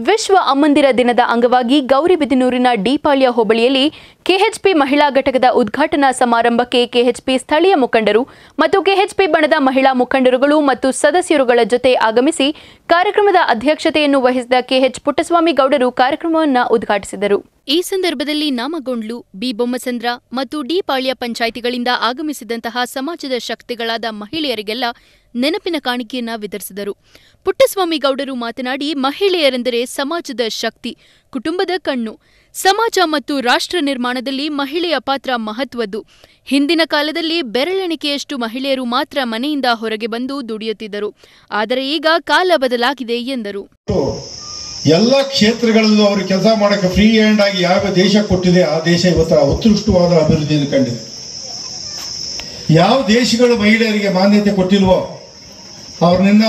ವಿಶ್ವ ಅಮ್ಮಂದಿರ ದಿನದ ಅಂಗವಾಗಿ ಗೌರಿಬಿದನೂರಿನ ಡಿಪಾಳ್ಯ ಹೋಬಳಿಯಲ್ಲಿ ಕೆಎಚ್ಪಿ ಮಹಿಳಾ ಘಟಕದ ಉದ್ಘಾಟನಾ ಸಮಾರಂಭಕ್ಕೆ ಕೆಎಚ್ಪಿ ಸ್ಥಳೀಯ ಮುಖಂಡರು ಮತ್ತು ಕೆಎಚ್ಪಿ ಬಣದ ಮಹಿಳಾ ಮುಖಂಡರುಗಳು ಮತ್ತು ಸದಸ್ಯರುಗಳ ಜೊತೆ ಆಗಮಿಸಿ ಕಾರ್ಯಕ್ರಮದ ಅಧ್ಯಕ್ಷತೆಯನ್ನು ವಹಿಸಿದ ಕೆಎಚ್ ಪುಟ್ಟಸ್ವಾಮಿ ಗೌಡರು ಕಾರ್ಯಕ್ರಮವನ್ನು ಉದ್ಘಾಟಿಸಿದರು ಈ ಸಂದರ್ಭದಲ್ಲಿ ನಾಮಗೊಂಡ್ಲು ಬಿ ಬೊಮ್ಮಸಂದ್ರ ಮತ್ತು ಡಿ ಪಾಳ್ಯ ಪಂಚಾಯಿತಿಗಳಿಂದ ಆಗಮಿಸಿದಂತಹ ಸಮಾಜದ ಶಕ್ತಿಗಳಾದ ಮಹಿಳೆಯರಿಗೆಲ್ಲ ನೆನಪಿನ ಕಾಣಿಕೆಯನ್ನ ವಿತರಿಸಿದರು ಪುಟ್ಟಸ್ವಾಮಿ ಗೌಡರು ಮಾತನಾಡಿ ಮಹಿಳೆಯರೆಂದರೆ ಸಮಾಜದ ಶಕ್ತಿ ಕುಟುಂಬದ ಕಣ್ಣು ಸಮಾಜ ಮತ್ತು ರಾಷ್ಟ್ರ ನಿರ್ಮಾಣದಲ್ಲಿ ಮಹಿಳೆಯ ಪಾತ್ರ ಮಹತ್ವದ್ದು ಹಿಂದಿನ ಕಾಲದಲ್ಲಿ ಬೆರಳೆಣಿಕೆಯಷ್ಟು ಮಹಿಳೆಯರು ಮಾತ್ರ ಮನೆಯಿಂದ ಹೊರಗೆ ಬಂದು ದುಡಿಯುತ್ತಿದ್ದರು ಆದರೆ ಈಗ ಕಾಲ ಬದಲಾಗಿದೆ ಎಂದರು ಎಲ್ಲ ಕ್ಷೇತ್ರಗಳಲ್ಲೂ ಅವರು ಕೆಲಸ ಮಾಡೋಕ್ಕೆ ಫ್ರೀ ಹ್ಯಾಂಡ್ ಆಗಿ ಯಾವ ದೇಶ ಕೊಟ್ಟಿದೆ ಆ ದೇಶ ಇವತ್ತು ಉತ್ಕೃಷ್ಟವಾದ ಅಭಿವೃದ್ಧಿಯನ್ನು ಕಂಡಿದೆ ಯಾವ ದೇಶಗಳು ಮಹಿಳೆಯರಿಗೆ ಮಾನ್ಯತೆ ಕೊಟ್ಟಿಲ್ವೋ ಅವ್ರನ್ನ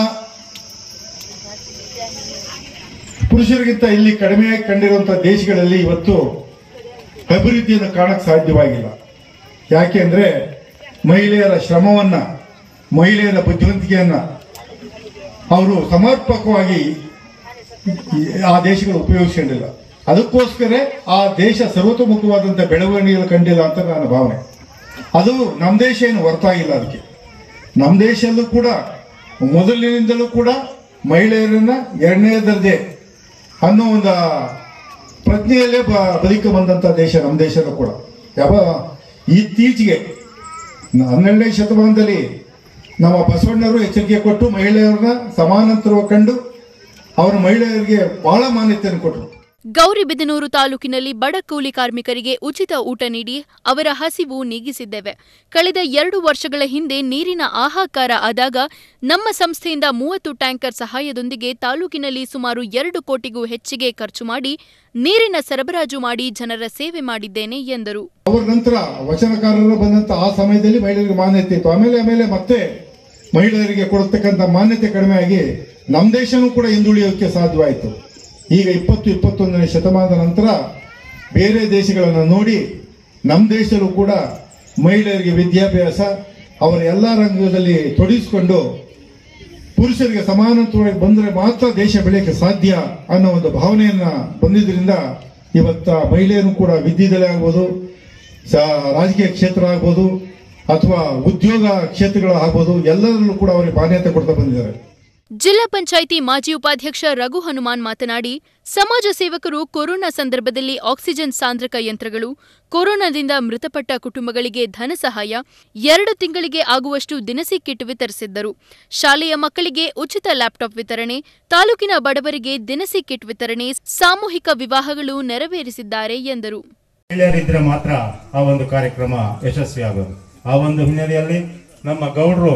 ಪುರುಷರಿಗಿಂತ ಇಲ್ಲಿ ಕಡಿಮೆ ಕಂಡಿರುವಂತಹ ದೇಶಗಳಲ್ಲಿ ಇವತ್ತು ಅಭಿವೃದ್ಧಿಯನ್ನು ಕಾಣಕ್ಕೆ ಸಾಧ್ಯವಾಗಿಲ್ಲ ಯಾಕೆಂದ್ರೆ ಮಹಿಳೆಯರ ಶ್ರಮವನ್ನ ಮಹಿಳೆಯರ ಬುದ್ಧಿವಂತಿಕೆಯನ್ನ ಅವರು ಸಮರ್ಪಕವಾಗಿ ಆ ದೇಶಗಳು ಉಪಯೋಗಿಸ್ಕೊಂಡಿಲ್ಲ ಅದಕ್ಕೋಸ್ಕರ ಆ ದೇಶ ಸರ್ವತೋಮುಖವಾದಂಥ ಬೆಳವಣಿಗೆಗಳು ಕಂಡಿಲ್ಲ ಅಂತ ನನ್ನ ಭಾವನೆ ಅದು ನಮ್ಮ ದೇಶ ಏನು ಹೊರತಾಗಿಲ್ಲ ಅದಕ್ಕೆ ನಮ್ಮ ದೇಶದಲ್ಲೂ ಕೂಡ ಮೊದಲಿನಿಂದಲೂ ಕೂಡ ಮಹಿಳೆಯರನ್ನ ಎರಡನೇ ದರ್ಜೆ ಅನ್ನೋ ಒಂದು ಪ್ರಜ್ಞೆಯಲ್ಲೇ ಬ ಬದುಕ ಬಂದಂಥ ದೇಶ ನಮ್ಮ ದೇಶನೂ ಕೂಡ ಯಾವ ಇತ್ತೀಚೆಗೆ ಹನ್ನೆರಡನೇ ಶತಮಾನದಲ್ಲಿ ನಮ್ಮ ಬಸವಣ್ಣವರು ಎಚ್ಚರಿಕೆ ಕೊಟ್ಟು ಮಹಿಳೆಯರನ್ನ ಸಮಾನಾಂತರವಾಗಿ ಕಂಡು ಅವರ ಮಹಿಳೆಯರಿಗೆ ಬಹಳ ಮಾನ್ಯತೆಯನ್ನು ಕೊಟ್ಟರು ಗೌರಿಬಿದನೂರು ತಾಲೂಕಿನಲ್ಲಿ ಬಡ ಕೂಲಿ ಕಾರ್ಮಿಕರಿಗೆ ಉಚಿತ ಊಟ ನೀಡಿ ಅವರ ಹಸಿವು ನೀಗಿಸಿದ್ದೇವೆ ಕಳೆದ ಎರಡು ವರ್ಷಗಳ ಹಿಂದೆ ನೀರಿನ ಹಾಹಾಕಾರ ಆದಾಗ ನಮ್ಮ ಸಂಸ್ಥೆಯಿಂದ ಮೂವತ್ತು ಟ್ಯಾಂಕರ್ ಸಹಾಯದೊಂದಿಗೆ ತಾಲೂಕಿನಲ್ಲಿ ಸುಮಾರು ಎರಡು ಕೋಟಿಗೂ ಹೆಚ್ಚಿಗೆ ಖರ್ಚು ಮಾಡಿ ನೀರಿನ ಸರಬರಾಜು ಮಾಡಿ ಜನರ ಸೇವೆ ಮಾಡಿದ್ದೇನೆ ಎಂದರು ಅವರ ನಂತರ ವಚನಕಾರರು ಬಂದಂತ ಆ ಸಮಯದಲ್ಲಿ ಮಹಿಳೆಯರಿಗೆ ಮಾನ್ಯತೆ ಇತ್ತು ಆಮೇಲೆ ಆಮೇಲೆ ಮತ್ತೆ ಮಹಿಳೆಯರಿಗೆ ಕೊಡತಕ್ಕಂಥ ಮಾನ್ಯತೆ ಕಡಿಮೆ ಆಗಿ ನಮ್ಮ ದೇಶನೂ ಕೂಡ ಹಿಂದುಳಿಯೋಕೆ ಸಾಧ್ಯವಾಯಿತು ಈಗ ಇಪ್ಪತ್ತು ಇಪ್ಪತ್ತೊಂದನೇ ಶತಮಾನದ ನಂತರ ಬೇರೆ ದೇಶಗಳನ್ನು ನೋಡಿ ನಮ್ಮ ದೇಶದಲ್ಲೂ ಕೂಡ ಮಹಿಳೆಯರಿಗೆ ವಿದ್ಯಾಭ್ಯಾಸ ಅವರ ಎಲ್ಲ ರಂಗದಲ್ಲಿ ತೊಡಗಿಸಿಕೊಂಡು ಪುರುಷರಿಗೆ ಸಮಾನತ್ವವಾಗಿ ಬಂದರೆ ಮಾತ್ರ ದೇಶ ಬೆಳೆಯಕ್ಕೆ ಸಾಧ್ಯ ಅನ್ನೋ ಒಂದು ಭಾವನೆಯನ್ನ ಬಂದಿದ್ರಿಂದ ಇವತ್ತ ಮಹಿಳೆಯರು ಕೂಡ ವಿದ್ಯೆದಲ್ಲೇ ಆಗ್ಬೋದು ಸ- ರಾಜಕೀಯ ಕ್ಷೇತ್ರ ಆಗ್ಬೋದು ಅಥವಾ ಉದ್ಯೋಗ ಕ್ಷೇತ್ರಗಳು ಆಗ್ಬೋದು ಎಲ್ಲರಲ್ಲೂ ಕೂಡ ಅವರಿಗೆ ಮಾನ್ಯತೆ ಕೊಡ್ತಾ ಬಂದಿದ್ದಾರೆ ಜಿಲ್ಲಾ ಪಂಚಾಯಿತಿ ಮಾಜಿ ಉಪಾಧ್ಯಕ್ಷ ರಘು ಹನುಮಾನ್ ಮಾತನಾಡಿ ಸಮಾಜ ಸೇವಕರು ಕೊರೋನಾ ಸಂದರ್ಭದಲ್ಲಿ ಆಕ್ಸಿಜನ್ ಸಾಂದ್ರಕ ಯಂತ್ರಗಳು ಕೊರೋನಾದಿಂದ ಮೃತಪಟ್ಟ ಕುಟುಂಬಗಳಿಗೆ ಧನ ಸಹಾಯ ಎರಡು ತಿಂಗಳಿಗೆ ಆಗುವಷ್ಟು ದಿನಸಿ ಕಿಟ್ ವಿತರಿಸಿದ್ದರು ಶಾಲೆಯ ಮಕ್ಕಳಿಗೆ ಉಚಿತ ಲ್ಯಾಪ್ಟಾಪ್ ವಿತರಣೆ ತಾಲೂಕಿನ ಬಡವರಿಗೆ ದಿನಸಿ ಕಿಟ್ ವಿತರಣೆ ಸಾಮೂಹಿಕ ವಿವಾಹಗಳು ನೆರವೇರಿಸಿದ್ದಾರೆ ಎಂದರು ಮಹಿಳೆಯರಿದ್ರೆ ಮಾತ್ರ ಆ ಒಂದು ಕಾರ್ಯಕ್ರಮ ಯಶಸ್ವಿ ಆಗೋದು ಆ ಒಂದು ಹಿನ್ನೆಲೆಯಲ್ಲಿ ನಮ್ಮ ಗೌಡರು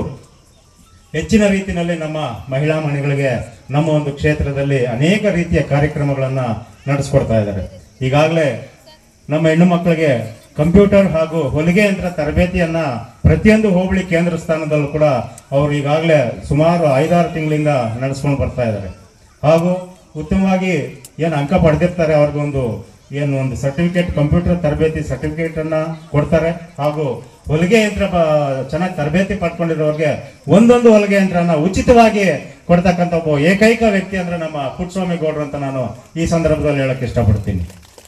ಹೆಚ್ಚಿನ ರೀತಿಯಲ್ಲಿ ನಮ್ಮ ಮಹಿಳಾ ಮಣಿಗಳಿಗೆ ನಮ್ಮ ಒಂದು ಕ್ಷೇತ್ರದಲ್ಲಿ ಅನೇಕ ರೀತಿಯ ಕಾರ್ಯಕ್ರಮಗಳನ್ನ ನಡೆಸ್ಕೊಡ್ತಾ ಇದ್ದಾರೆ ಈಗಾಗಲೇ ನಮ್ಮ ಹೆಣ್ಣು ಮಕ್ಕಳಿಗೆ ಕಂಪ್ಯೂಟರ್ ಹಾಗೂ ಹೊಲಿಗೆ ಯಂತ್ರ ತರಬೇತಿಯನ್ನ ಪ್ರತಿಯೊಂದು ಹೋಬಳಿ ಕೇಂದ್ರ ಸ್ಥಾನದಲ್ಲೂ ಕೂಡ ಅವರು ಈಗಾಗಲೇ ಸುಮಾರು ಐದಾರು ತಿಂಗಳಿಂದ ನಡೆಸ್ಕೊಂಡು ಬರ್ತಾ ಇದ್ದಾರೆ ಹಾಗೂ ಉತ್ತಮವಾಗಿ ಏನು ಅಂಕ ಪಡೆದಿರ್ತಾರೆ ಅವ್ರಿಗೊಂದು ಏನು ಒಂದು ಸರ್ಟಿಫಿಕೇಟ್ ಕಂಪ್ಯೂಟರ್ ತರಬೇತಿ ಸರ್ಟಿಫಿಕೇಟ್ ಅನ್ನ ಕೊಡ್ತಾರೆ ಹಾಗೂ ಹೊಲಿಗೆ ಯಂತ್ರ ಚೆನ್ನಾಗಿ ತರಬೇತಿ ಪಡ್ಕೊಂಡಿರೋರಿಗೆ ಒಂದೊಂದು ಹೊಲಿಗೆ ಯಂತ್ರನ ಉಚಿತವಾಗಿ ಕೊಡ್ತಕ್ಕಂಥ ಒಬ್ಬ ಏಕೈಕ ವ್ಯಕ್ತಿ ಅಂದ್ರೆ ನಮ್ಮ ಪುಟ್ಟಸ್ವಾಮಿ ಗೌಡ್ರು ಅಂತ ನಾನು ಈ ಸಂದರ್ಭದಲ್ಲಿ ಹೇಳಕ್ ಇಷ್ಟಪಡ್ತೀನಿ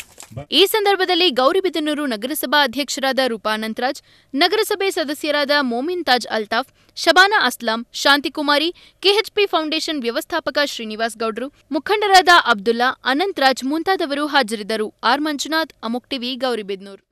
ಈ ಸಂದರ್ಭದಲ್ಲಿ ಗೌರಿಬಿದನೂರು ನಗರಸಭಾ ಅಧ್ಯಕ್ಷರಾದ ರೂಪಾ ಅನಂತರಾಜ್ ನಗರಸಭೆ ಸದಸ್ಯರಾದ ಮೋಮಿನ್ ತಾಜ್ ಅಲ್ತಾಫ್ ಶಬಾನಾ ಅಸ್ಲಾಂ ಶಾಂತಿಕುಮಾರಿ ಕೆಎಚ್ಪಿ ಫೌಂಡೇಶನ್ ವ್ಯವಸ್ಥಾಪಕ ಶ್ರೀನಿವಾಸ್ ಗೌಡ್ರು ಮುಖಂಡರಾದ ಅಬ್ದುಲ್ಲಾ ಅನಂತರಾಜ್ ಮುಂತಾದವರು ಹಾಜರಿದ್ದರು ಆರ್ ಮಂಜುನಾಥ್ ಅಮುಕ್ ಟಿವಿ ಗೌರಿಬಿದನೂರು